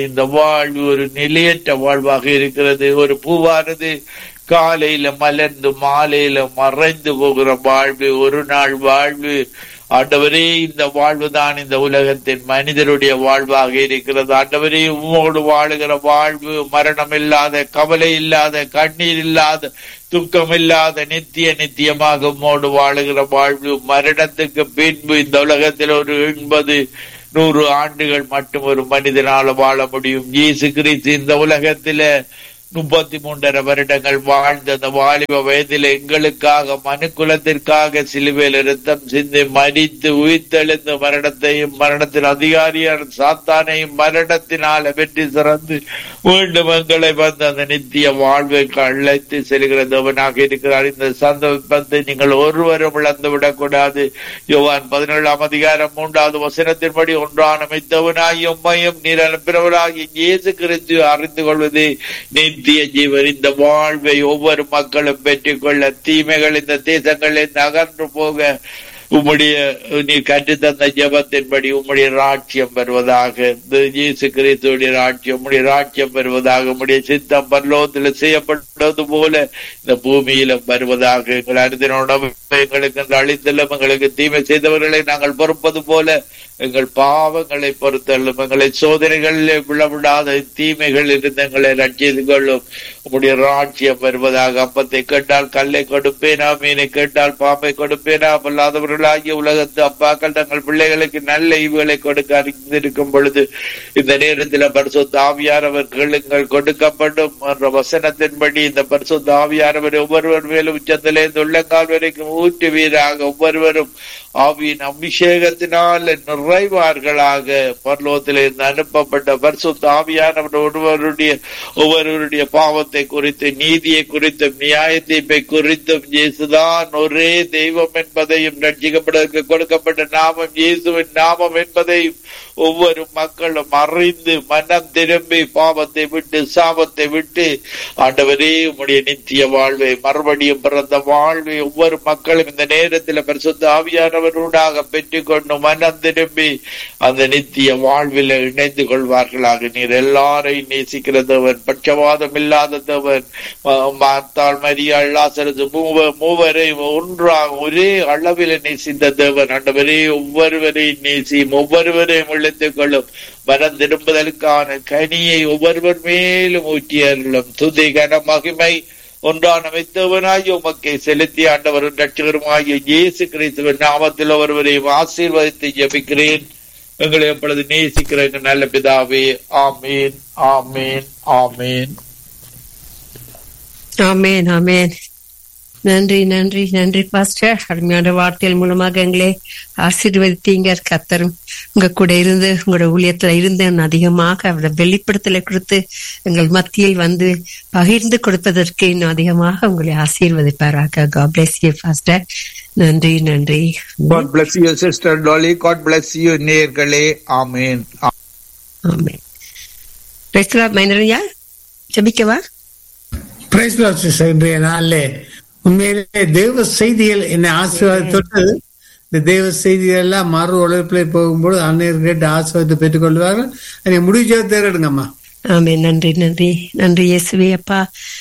இந்த வாழ்வு ஒரு நிலையற்ற வாழ்வாக இருக்கிறது ஒரு பூவானது காலையில மலர்ந்து மாலையில மறைந்து போகிற வாழ்வு ஒரு நாள் வாழ்வு ஆண்டவரே இந்த வாழ்வு தான் இந்த உலகத்தின் மனிதருடைய வாழ்வாக இருக்கிறது ஆண்டவரே உம்மோடு வாழுகிற வாழ்வு மரணம் இல்லாத கவலை இல்லாத கண்ணீர் இல்லாத துக்கம் இல்லாத நித்திய நித்தியமாக உம்மோடு வாழுகிற வாழ்வு மரணத்துக்கு பின்பு இந்த உலகத்தில் ஒரு எண்பது நூறு ஆண்டுகள் மட்டும் ஒரு மனிதனால வாழ முடியும் இயேசு கிறிஸ்து இந்த உலகத்தில முப்பத்தி மூன்றரை வருடங்கள் வாழ்ந்த அந்த வாலிப வயதில் எங்களுக்காக மனு குலத்திற்காக சிலுவையில் ரத்தம் சிந்தி மறித்து உயிர்த்தெழுந்த மரணத்தையும் மரணத்தின் அதிகாரியான சாத்தானையும் மரணத்தினால வெற்றி சிறந்து மீண்டும் எங்களை வந்து அந்த நித்திய வாழ்வை அழைத்து செல்கிற தேவனாக இருக்கிறார் இந்த சந்தர்ப்பத்தை நீங்கள் ஒருவரும் இழந்து விடக்கூடாது யோவான் பதினேழாம் அதிகாரம் மூன்றாவது வசனத்தின்படி ஒன்றான மித்தவனாகி உம்மையும் நீர் அனுப்பினவராகி இயேசு கிறிஸ்து அறிந்து கொள்வது நித்திய ஜீவன் இந்த வாழ்வை ஒவ்வொரு மக்களும் பெற்றுக்கொள்ள தீமைகள் இந்த தேசங்களில் நகர்ந்து போக உம்முடைய நீ கற்றுத்தந்த ஜபத்தின்படி உம்முடைய ராட்சியம் பெறுவதாக இந்த இயேசு கிறிஸ்துடைய ராட்சியம் உம்முடைய ராட்சியம் பெறுவதாக உம்முடைய சித்தம் பரலோகத்தில் செய்யப்பட்டது போல இந்த பூமியில வருவதாக எங்கள் அனுதின உணவு எங்களுக்கு அழித்தலும் எங்களுக்கு தீமை செய்தவர்களை நாங்கள் பொறுப்பது போல எங்கள் பாவங்களை பொறுத்தள்ளும் எங்களை சோதனைகளில் விழவிடாத தீமைகள் இருந்து எங்களை ரட்சித்து கொள்ளும் உம்முடைய ராட்சியம் வருவதாக அப்பத்தை கேட்டால் கல்லை கொடுப்பேனா மீனை கேட்டால் பாம்பை கொடுப்பேனா அல்லாதவர்களாகிய உலகத்து அப்பாக்கள் தங்கள் பிள்ளைகளுக்கு நல்ல ஈவுகளை கொடுக்க அறிந்திருக்கும் பொழுது இந்த நேரத்தில் பரிசுத்த ஆவியானவர் கேளுங்கள் கொடுக்கப்படும் என்ற வசனத்தின்படி இந்த பரிசுத்த ஆவியானவர் ஒவ்வொருவர் மேலும் உச்சத்திலிருந்து உள்ளங்கால் வரைக்கும் ஊற்றுவீராக ஒவ்வொருவரும் ஆவியின் அபிஷேகத்தினால் நிறைவார்களாக பரலோகத்திலிருந்து அனுப்பப்பட்ட பரிசுத்த ஆவியானவர் ஒருவருடைய ஒவ்வொருவருடைய பாவத்தை குறித்து நீதியை குறித்தும் நியாயத்தீர்ப்பை குறித்தும் இயேசுதான் ஒரே தெய்வம் என்பதையும் ரட்சிக்கப்படுவதற்கு கொடுக்கப்பட்ட நாமம் இயேசுவின் நாமம் என்பதையும் ஒவ்வொரு மக்களும் அறிந்து மனம் திரும்பி பாவத்தை விட்டு சாபத்தை விட்டு ஆண்டவரே உம்முடைய நித்திய வாழ்வை மறுபடியும் பிறந்த வாழ்வை ஒவ்வொரு மக்களும் இந்த நேரத்தில் பரிசுத்த ஆவியானவரோடாக பெற்றுக்கொண்டு மனம் திரும்பி அந்த நித்திய வாழ்வில் இணைந்து கொள்வார்களாக நீர் எல்லாரையும் நேசிக்கிறதவன் பட்சவாதம் இல்லாததவன் மாத்தாள் மரியாள் லாசரசு மூவர் மூவரை ஒன்றாக ஒரே அளவில் நேசித்த தேவன் ஆண்டவரே ஒவ்வொருவரையும் நேசியும் ஒவ்வொருவரையும் இழுத்துக் கொள்ளும் மனம் திரும்புதலுக்கான கனியை ஒவ்வொருவர் மேலும் ஊற்றியருளும் துதி கன மகிமை ஒன்றான வைத்தவனாய் உமக்கை செலுத்தி ஆண்டவரும் ரட்சகருமாகிய இயேசு கிறிஸ்துவின் நாமத்தில் ஒருவரையும் ஆசீர்வதித்து ஜபிக்கிறேன் எங்களை எப்பொழுது நேசிக்கிற எங்கள் நல்ல பிதாவே ஆமீன் ஆமீன் ஆமீன் ஆமேன் ஆமேன் நன்றி நன்றி நன்றி பாஸ்டர் அருமையான வார்த்தைகள் மூலமாக எங்களை ஆசீர்வதித்தீங்க கத்தரும் உங்க கூட இருந்து உங்களோட ஊழியத்துல இருந்து அதிகமாக அவரோட வெளிப்படுத்தலை கொடுத்து எங்கள் மத்தியில் வந்து பகிர்ந்து கொடுப்பதற்கு இன்னும் அதிகமாக உங்களை ஆசீர்வதிப்பாராக God bless you பாஸ்டர் நன்றி நன்றி God bless you sister Dolly God bless you நேர்களே ஆமீன் ஆமேன் மைனரியா ஜபிக்கவா பிரைஸ் இன்றைய நாளிலே உண்மையிலே தேவ செய்திகள் என்னை ஆசீர்வாதத்தொட்டு இந்த தேவ செய்திகள் எல்லாம் மறு உழைப்பில் போகும்போது அன்னையர் கேட்டு ஆசீர்வாதத்தை பெற்றுக் கொள்வார்கள் அதை முடிஞ்ச தேர்டுங்கம்மா ஆமே நன்றி நன்றி நன்றி இயேசுவே அப்பா